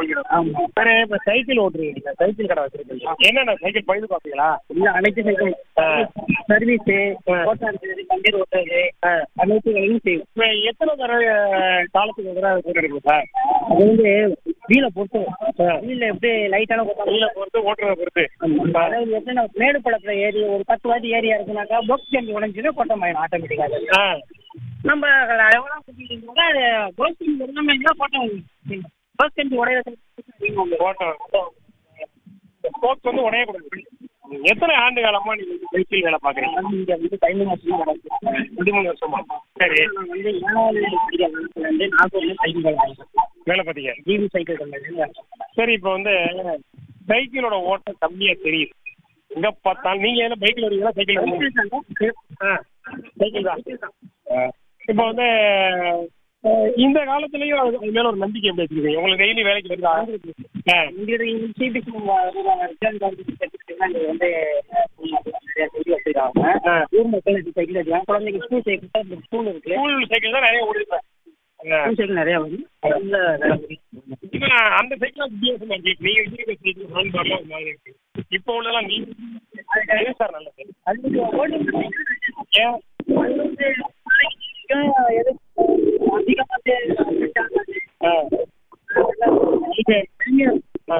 ஓட்டிக்கிறோம் ஆமா வேற இப்ப சைக்கிள் ஓட்டுறீங்க சைக்கிள் கடை வச்சிருக்கீங்க என்னென்ன சைக்கிள் பழுது பாப்பீங்களா இல்ல அனைத்து சைக்கிள் சர்வீஸ் ஓட்டுறது வண்டி ஓட்டுறது அனைத்து வேலையும் செய்யும் இப்ப எத்தனை தடவை காலத்துக்கு ஒரு தடவை கூட இருக்கு சார் அது வந்து வீலை பொறுத்து வீல எப்படி லைட்டான போட்டா வெயில பொறுத்து ஓட்டுறத பொறுத்து அதாவது எப்படின்னா மேடு பழத்துல ஏறி ஒரு பத்து வாட்டி ஏறி இறக்குனாக்கா பொக்ஸ் கம்பி உடஞ்சுன்னா கொட்டம் ஆயிடும் ஆட்டோமேட்டிக்காக ஆ, நம்ம எவ்வளோ குட்டிங்கன்னா பொக்ஸ் கம்பி உடனே கொட்டம் பொக்ஸ் கம்பி உடைய ஓட்டம் ஸ்போர்ட்ஸ் வந்து உடைய கூடாது எத்தனை ஆண்டு காலமா நீங்க இந்த சைக்கிள் வேலை பாக்குறீங்க இங்க வந்து டைம் மாசம் நடக்கும் பதிமூணு வருஷமா சரி நான் வந்து ஏழாவது படிக்கிற காலத்துல இருந்து நாகூர்ல சைக்கிள் வாங்கினேன் வேலை பார்த்தீங்க ஜிபி சைக்கிள் கம்பெனி சரி இப்போ வந்து சைக்கிளோட ஓட்டம் கம்மியா தெரியுது எங்க பார்த்தாலும் நீங்க என்ன பைக்ல வரீங்களா சைக்கிள் வரீங்களா ஆ சைக்கிள் தான் இப்போ வந்து அஹ், இந்த காலத்துலயும் அது அது மேல ஒரு நம்பிக்கை எப்படி வச்சிருக்கீங்க உங்களுக்கு டெய்லி வேலைக்கு வருதா ஆ இங்க சிபிசி ரிட்டர்ன் வந்து நிறைய சொல்லி வச்சிருக்காங்க ஆ. ஊர் மக்கள் இந்த சைக்கிள் எடுக்கலாம் குழந்தைங்க ஸ்கூல் சைக்கிள் ஸ்கூல் இருக்கு ஸ்கூல் சைக்கிள் தான் நிறைய ஓடிப்பேன் ஸ்கூல் சைக்கிள் நிறைய வரும் நல்ல வேலை புரியும். இப்போ அந்த சைக்கிள் வித்தியாசமா இருக்கு நீங்க வச்சிருக்க சைக்கிள் ஹேண்ட் பார்லாம் ஒரு மாதிரி இருக்கு இப்போ உள்ளதெல்லாம் நீ எது சார் நல்லது அதுக்கு ஓட்டு ஏன் அது வந்து எது அதிகமா ஆ இது ஆ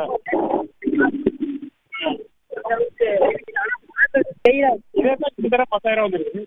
இதே தான் கிட்டத்தட்ட பத்தாயிரம் வந்துருக்கு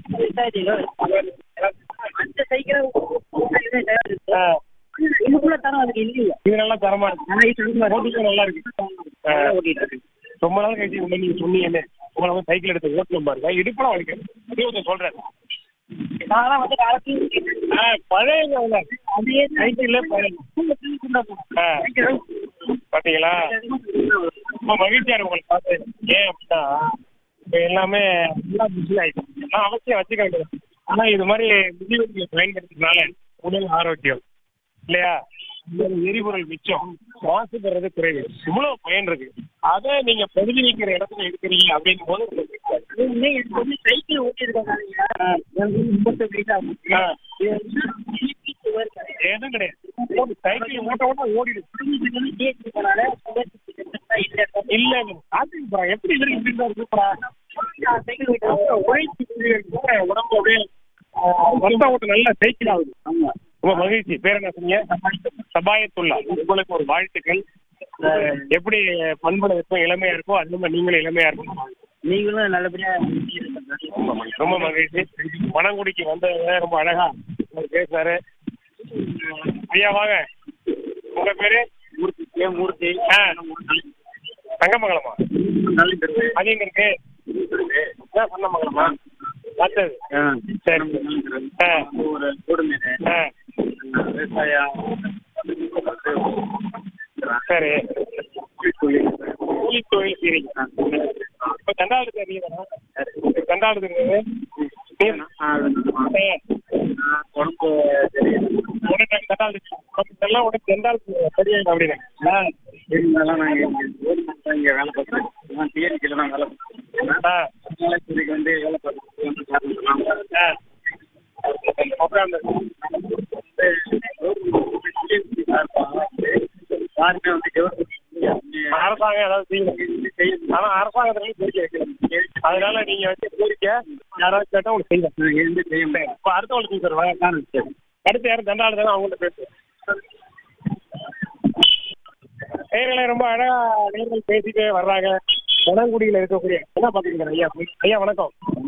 அந்த சைக்கிள் ஆ இதுக்குள்ள தரம் அதுக்கு இல்லையா இது நல்லா தரமா இருக்கு ஆனா இது வந்து ஓட்டிக்க நல்லா இருக்கு ஆ. ஓட்டிட்டு இருக்கு ரொம்ப நாள் கழிச்சு உங்களை நீங்க சொன்னீங்கன்னு உங்களை வந்து சைக்கிள் எடுத்து ஓட்டணும் பாருங்க இடுப்பெல்லாம் வலிக்கும் அதே ஒருத்தர் சொல்றேன் நான்லாம் வந்து காலத்தையும் ஆ, பழைய அதே சைக்கிள்ல பழைய ஆ, பாத்தீங்களா ரொம்ப மகிழ்ச்சியா இருக்கு உங்களை பார்த்து ஏன் அப்படின்னா இப்ப எல்லாமே எல்லாம் பிஸி ஆயிடுச்சு எல்லாம் அவசியம் வச்சுக்க வேண்டியது ஆனா இது மாதிரி மிதிவண்டியை பயன்படுத்துறதுனால உடல் ஆரோக்கியம் இல்லையா இந்த எரிபொருள் மிச்சம் சுவாசிக்கிறது குறைவு இவ்வளவு பயன் இருக்கு அதை நீங்க பகுதி நிற்கிற இடத்துல இருக்கிறீங்க அப்படிங்கும் போது உங்களுக்கு பிடிக்காது. எனக்கு வந்து சைக்கிள் ஓட்டிருக்காங்க எனக்கு வந்து முப்பத்தி வயசு ஆகும் ஆ. இது வந்து CPC work அது. எதுவும் கிடையாது ஓடு, சைக்கிள் ஓட்ட ஓட்ட ஓடிடுது இது வந்து DHC போனால sugar இல்ல இல்ல காத்துக்கு போறேன் எப்படி இருக்கு இப்படி தான் இருக்கு போறா நான் சைக்கிள் ஓட்டு உழைச்சி உடம்பு அப்படியே வருஷம் ஓட்ட நல்ல சைக்கிள் ஆகுது ஆமா ரொம்ப மகிழ்ச்சி பேர் என்ன சொன்னீங்க சபாயத்துல்லா உங்களுக்கு ஒரு வாழ்த்துக்கள் அஹ், எப்படி பண்புல இருக்கும் இளமையா இருக்கோ அந்த மாதிரி நீங்களும் இளமையா இருக்கும் நீங்களும் நல்லபடியா ரொம்ப மகிழ்ச்சி மணங்குடிக்கு வந்தவங்க ரொம்ப அழகா அவர் பேசுனாரு ஐயா வாங்க உங்க பேரு ஏன் மூர்த்தி ஆ. தங்கமங்கலமா அது எங்க இருக்கு என்ன சொன்னமங்கலமா பார்த்தது சரி ஆ ஒரு கூடுமீன் ஆ விவசாயம் சரி கூலி தொழில் செய்றீங்க இப்ப தண்டாவது தெரியுதா தண்டாவது தெரியுது உடம்பு தெரியும் உடனே தண்டாவது எல்லாம் உடனே தண்டாவது சரியாயிடும் அப்படின்னு இருந்தாலும் நான் இங்கே இங்கே வேலை பார்க்குறேன் நான் டிஎன்கில தான் வேலை பார்க்குறேன் ஆ அதனால இதுக்கு வந்து வேலை பார்க்குறேன் ஆ அப்புறம் அந்த யாருமே வந்து கவர்மெண்ட் அரசாங்கம் ஏதாவது செய்யணும் ஆனா அரசாங்கத்துல இருந்து கோரிக்கை வைக்கணும் அதனால நீங்க வச்ச கோரிக்கை யாராவது கேட்டா உங்களுக்கு செய்வேன் இருந்து செய்ய முடியாது இப்ப அடுத்தவங்களுக்கு சார் வாங்க அடுத்து யாரும் தண்டாளு தானே அவங்கள்ட்ட பேசு நேர்களை ரொம்ப அழகா நேர்கள் பேசிட்டே வர்றாங்க வனங்குடியில இருக்கக்கூடிய என்ன பாத்துக்கிறேன் ஐயா ஐயா வணக்கம்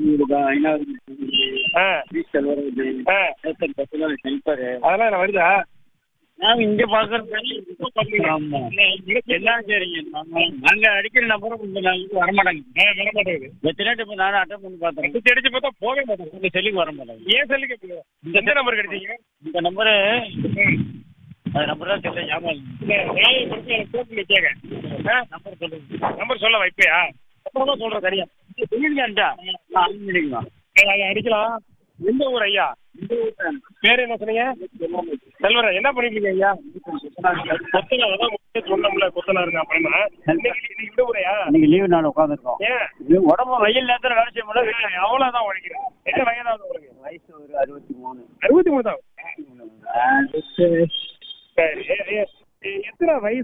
ஆ ஆ அதெல்லாம் என்ன வருதா நான் இங்க பாக்குறது ஆமா எல்லாம் சரிங்க நாங்க அடிக்கிற நம்பரும் கொஞ்சம் நாளைக்கு வர மாட்டாங்க ஆ, வர மாட்டேங்குது எத்தனை இப்ப நானும் அட்டன் பண்ணி பார்த்தேன் சுத்தி அடிச்சு பார்த்தா போகவே மாட்டேங்குது உங்க செல்லுக்கு வர மாட்டாங்க ஏன் செல்லுக்கு எப்படி இந்த எந்த நம்பர் கிடைச்சீங்க இந்த நம்பரு அந்த நம்பர் தான் தெரியல ஞாபகம் இல்ல, நியாயப்படுத்தி எனக்கு போட்டு கேட்க நம்பர் சொல்லுங்க நம்பர் சொல்ல வைப்பையா அப்புறமா சொல்றேன் சரியா சொல்லிருக்கேன்டா அனுப்பிடுங்களா சரி, அதை அடிக்கலாம் எந்த ஊர் ஐயா பேர் என்ன சொன்னீங்க செல்வரா என்ன பண்ணிட்டு இருக்கீங்க ஐயா கொத்தனார் அதான் முக்கிய சொன்னோம்ல கொத்தனாருங்க அப்படின்னா இன்னைக்கு இன்னைக்கு விடுமுறையா நீங்க லீவு நாள் உட்காந்துருக்கோம் ஏன் உடம்பு வெயில் நேரத்தில் வேலை செய்ய முடியல இல்ல, அவ்வளவுதான் உழைக்கிறேன் என்ன வயதாகுது உங்களுக்கு வயசு ஒரு அறுபத்தி மூணு அறுபத்தி மூணு தான் சரி எ- எ- எத்தனை வயசு